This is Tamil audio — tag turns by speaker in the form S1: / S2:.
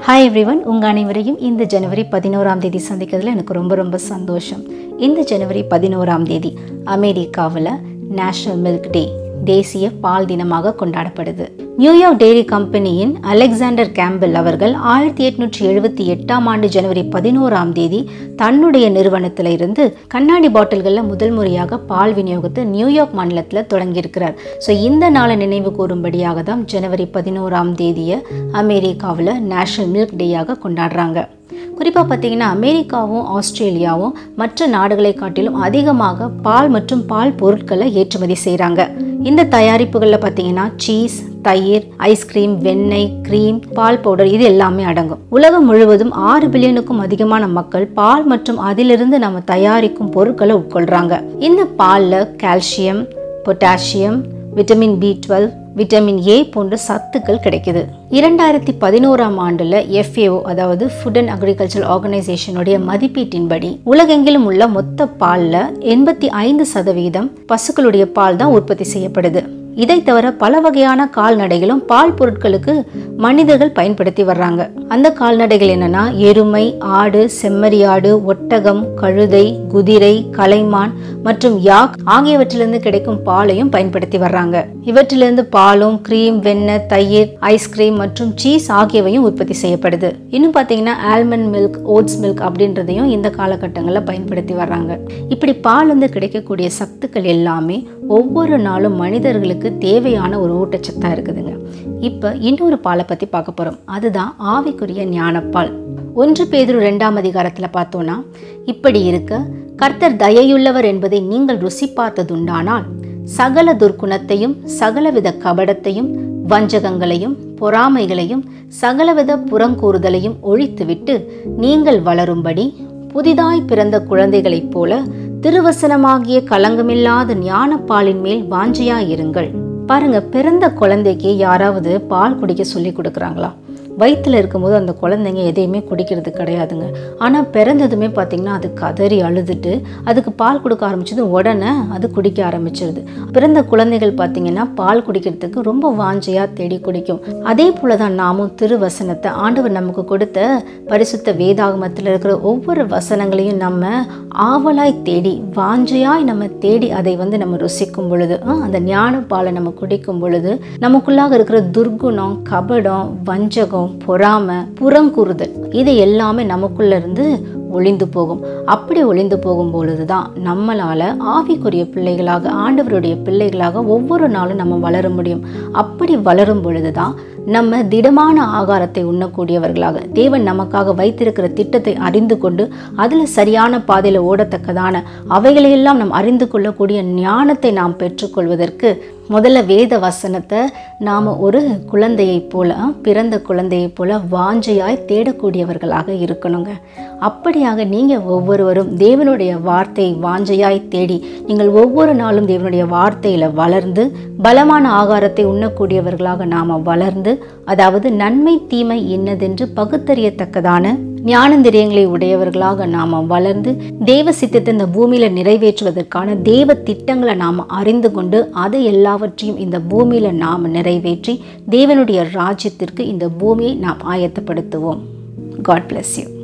S1: ஹாய் எவ்ரிவன் உங்கள் அனைவரையும் இந்த ஜனவரி பதினோராம் தேதி சந்திக்கிறதுல எனக்கு ரொம்ப ரொம்ப சந்தோஷம் இந்த ஜனவரி பதினோராம் தேதி அமெரிக்காவில் நேஷனல் மில்க் டே தேசிய பால் தினமாக கொண்டாடப்படுது நியூயார்க் டெய்ரி கம்பெனியின் அலெக்சாண்டர் கேம்பல் அவர்கள் ஆயிரத்தி எட்நூற்றி எழுபத்தி எட்டாம் ஆண்டு ஜனவரி பதினோராம் தேதி தன்னுடைய நிறுவனத்தில் இருந்து கண்ணாடி பாட்டில்களில் முதல் முறையாக பால் விநியோகத்தை நியூயார்க் மாநிலத்தில் தொடங்கியிருக்கிறார் ஸோ இந்த நாளை நினைவு கூறும்படியாக தான் ஜனவரி பதினோராம் தேதியை அமெரிக்காவில் நேஷனல் மில்க் டேயாக கொண்டாடுறாங்க குறிப்பாக பார்த்தீங்கன்னா அமெரிக்காவும் ஆஸ்திரேலியாவும் மற்ற நாடுகளை காட்டிலும் அதிகமாக பால் மற்றும் பால் பொருட்களை ஏற்றுமதி செய்கிறாங்க இந்த தயாரிப்புகளில் பார்த்தீங்கன்னா சீஸ் தயிர் ஐஸ்கிரீம் வெண்ணெய் கிரீம் பால் பவுடர் இது எல்லாமே அடங்கும் உலகம் முழுவதும் ஆறு பில்லியனுக்கும் அதிகமான மக்கள் பால் மற்றும் அதிலிருந்து நம்ம தயாரிக்கும் பொருட்களை உட்கொள்றாங்க இந்த பாலில் calcium potassium vitamin B twelve vitamin A போன்ற சத்துக்கள் கிடைக்குது இரண்டாயிரத்தி பதினோராம் ஆண்டுல எஃப்ஏஓ அதாவது ஃபுட் அண்ட் அக்ரிகல்ச்சர் ஆர்கனைசேஷனுடைய மதிப்பீட்டின்படி உலகெங்கிலும் உள்ள மொத்த பால்ல எண்பத்தி ஐந்து சதவீதம் பசுக்களுடைய பால் தான் உற்பத்தி செய்யப்படுது இதை தவிர பல வகையான கால்நடைகளும் பால் பொருட்களுக்கு மனிதர்கள் பயன்படுத்தி வர்றாங்க அந்த கால்நடைகள் என்னன்னா எருமை ஆடு செம்மறியாடு ஒட்டகம் கழுதை குதிரை கலைமான் மற்றும் யாக் ஆகியவற்றிலிருந்து கிடைக்கும் பாலையும் பயன்படுத்தி வர்றாங்க இவற்றிலிருந்து பாலும் கிரீம் வெண்ணெய் தயிர் ஐஸ்கிரீம் மற்றும் சீஸ் ஆகியவையும் உற்பத்தி செய்யப்படுது இன்னும் பார்த்தீங்கன்னா ஆல்மண்ட் மில்க் ஓட்ஸ் மில்க் அப்படின்றதையும் இந்த காலகட்டங்களில் பயன்படுத்தி வர்றாங்க இப்படி பாலிருந்து கிடைக்கக்கூடிய சத்துக்கள் எல்லாமே ஒவ்வொரு நாளும் மனிதர்களுக்கு தேவையான ஒரு ஊட்டச்சத்தாக இருக்குதுங்க இப்போ இன்னொரு பாலை பற்றி பார்க்க போகிறோம் அதுதான் ஆவிக்குரிய ஞானப்பால் ஒன்று பேதுரு ரெண்டாம் அதிகாரத்தில் பார்த்தோன்னா இப்படி இருக்க கர்த்தர் தயையுள்ளவர் என்பதை நீங்கள் ருசி பார்த்ததுண்டானால் சகல துர்க்குணத்தையும் சகலவித கபடத்தையும் வஞ்சகங்களையும் பொறாமைகளையும் சகலவித புறங்கூறுதலையும் ஒழித்துவிட்டு நீங்கள் வளரும்படி புதிதாய் பிறந்த குழந்தைகளைப் போல திருவசனமாகிய கலங்கமில்லாத ஞானப்பாலின் மேல் வாஞ்சையாயிருங்கள் பாருங்க பிறந்த குழந்தைக்கு யாராவது பால் குடிக்க சொல்லி கொடுக்குறாங்களா வயிற்றில் இருக்கும்போது அந்த குழந்தைங்க எதையுமே குடிக்கிறது கிடையாதுங்க ஆனால் பிறந்ததுமே பார்த்திங்கன்னா அது கதறி அழுதுட்டு அதுக்கு பால் கொடுக்க ஆரம்பிச்சது உடனே அது குடிக்க ஆரம்பிச்சிருது பிறந்த குழந்தைகள் பார்த்திங்கன்னா பால் குடிக்கிறதுக்கு ரொம்ப வாஞ்சையாக தேடி குடிக்கும் அதே போல தான் நாமும் திருவசனத்தை ஆண்டவர் நமக்கு கொடுத்த பரிசுத்த வேதாகமத்தில் இருக்கிற ஒவ்வொரு வசனங்களையும் நம்ம ஆவலாய் தேடி வாஞ்சையாய் நம்ம தேடி அதை வந்து நம்ம ருசிக்கும் பொழுது அந்த ஞான பாலை நம்ம குடிக்கும் பொழுது நமக்குள்ளாக இருக்கிற துர்குணம் கபடம் வஞ்சகம் பொறாமை புறங்குறுதல் இது எல்லாமே நமக்குள்ள இருந்து ஒளிந்து போகும் அப்படி ஒளிந்து போகும் பொழுது தான் நம்மளால் ஆவிக்குரிய பிள்ளைகளாக ஆண்டவருடைய பிள்ளைகளாக ஒவ்வொரு நாளும் நம்ம வளர முடியும் அப்படி வளரும் பொழுது தான் நம்ம திடமான ஆகாரத்தை உண்ணக்கூடியவர்களாக தேவன் நமக்காக வைத்திருக்கிற திட்டத்தை அறிந்து கொண்டு அதில் சரியான பாதையில் ஓடத்தக்கதான அவைகளையெல்லாம் நாம் அறிந்து கொள்ளக்கூடிய ஞானத்தை நாம் பெற்றுக்கொள்வதற்கு முதல்ல வேத வசனத்தை நாம் ஒரு குழந்தையைப் போல பிறந்த குழந்தையைப் போல வாஞ்சையாய் தேடக்கூடியவர்களாக இருக்கணுங்க அப்படியாக நீங்கள் ஒவ்வொருவரும் தேவனுடைய வார்த்தை வாஞ்சையாய் தேடி நீங்கள் ஒவ்வொரு நாளும் தேவனுடைய வார்த்தையில் வளர்ந்து பலமான ஆகாரத்தை உண்ணக்கூடியவர்களாக நாம் வளர்ந்து அதாவது நன்மை தீமை என்னதென்று பகுத்தறியத்தக்கதான ஞானந்திரியங்களை உடையவர்களாக நாம் வளர்ந்து தேவ சித்தத்தை இந்த பூமியில் நிறைவேற்றுவதற்கான தேவ திட்டங்களை நாம் அறிந்து கொண்டு அதை எல்லாவற்றையும் இந்த பூமியில் நாம் நிறைவேற்றி தேவனுடைய ராஜ்யத்திற்கு இந்த பூமியை நாம் ஆயத்தப்படுத்துவோம் காட் பிளஸ் யூ